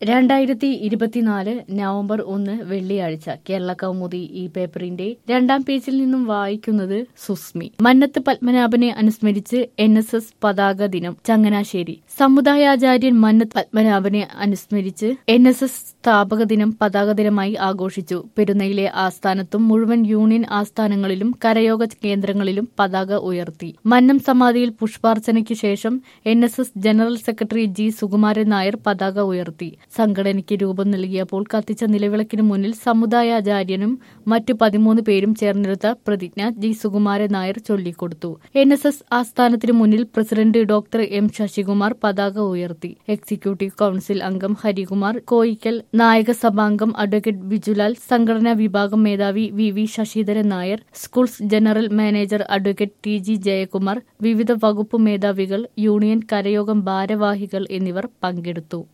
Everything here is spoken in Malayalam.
രണ്ടായിരത്തി ഇരുപത്തിനാല് നവംബർ ഒന്ന് വെള്ളിയാഴ്ച കേരള കൗമുദി ഈ പേപ്പറിന്റെ രണ്ടാം പേജിൽ നിന്നും വായിക്കുന്നത് സുസ്മി മന്നത്ത് പത്മനാഭനെ അനുസ്മരിച്ച് എൻ എസ് എസ് പതാക ദിനം ചങ്ങനാശ്ശേരി സമുദായാചാര്യൻ മന്നത്ത് പത്മനാഭനെ അനുസ്മരിച്ച് എൻ എസ് എസ് സ്ഥാപക ദിനം പതാക ദിനമായി ആഘോഷിച്ചു പെരുന്നയിലെ ആസ്ഥാനത്തും മുഴുവൻ യൂണിയൻ ആസ്ഥാനങ്ങളിലും കരയോഗ കേന്ദ്രങ്ങളിലും പതാക ഉയർത്തി മന്നം സമാധിയിൽ പുഷ്പാർച്ചനയ്ക്ക് ശേഷം N S S general secretary G Sukumaran Nair പതാക ഉയർത്തി സംഘടനയ്ക്ക് രൂപം നൽകിയപ്പോൾ കത്തിച്ച നിലവിളക്കിന് മുന്നിൽ സമുദായാചാര്യനും മറ്റു പതിമൂന്ന് പേരും ചേർന്നെടുത്ത പ്രതിജ്ഞ ജി സുകുമാരൻ നായർ ചൊല്ലിക്കൊടുത്തു എൻ എസ് എസ് ആസ്ഥാനത്തിന് മുന്നിൽ പ്രസിഡന്റ് ഡോക്ടർ എം ശശികുമാർ പതാക ഉയർത്തി എക്സിക്യൂട്ടീവ് കൌൺസിൽ അംഗം ഹരികുമാർ കോയിക്കൽ നായക സഭാംഗം അഡ്വക്കേറ്റ് ബിജുലാൽ സംഘടനാ വിഭാഗം മേധാവി V V Sasidharan Nair schools general manager advocate T G Jayakumar വിവിധ വകുപ്പ് മേധാവികൾ യൂണിയൻ കരയോഗം ഭാരവാഹികൾ എന്നിവർ പങ്കെടുത്തു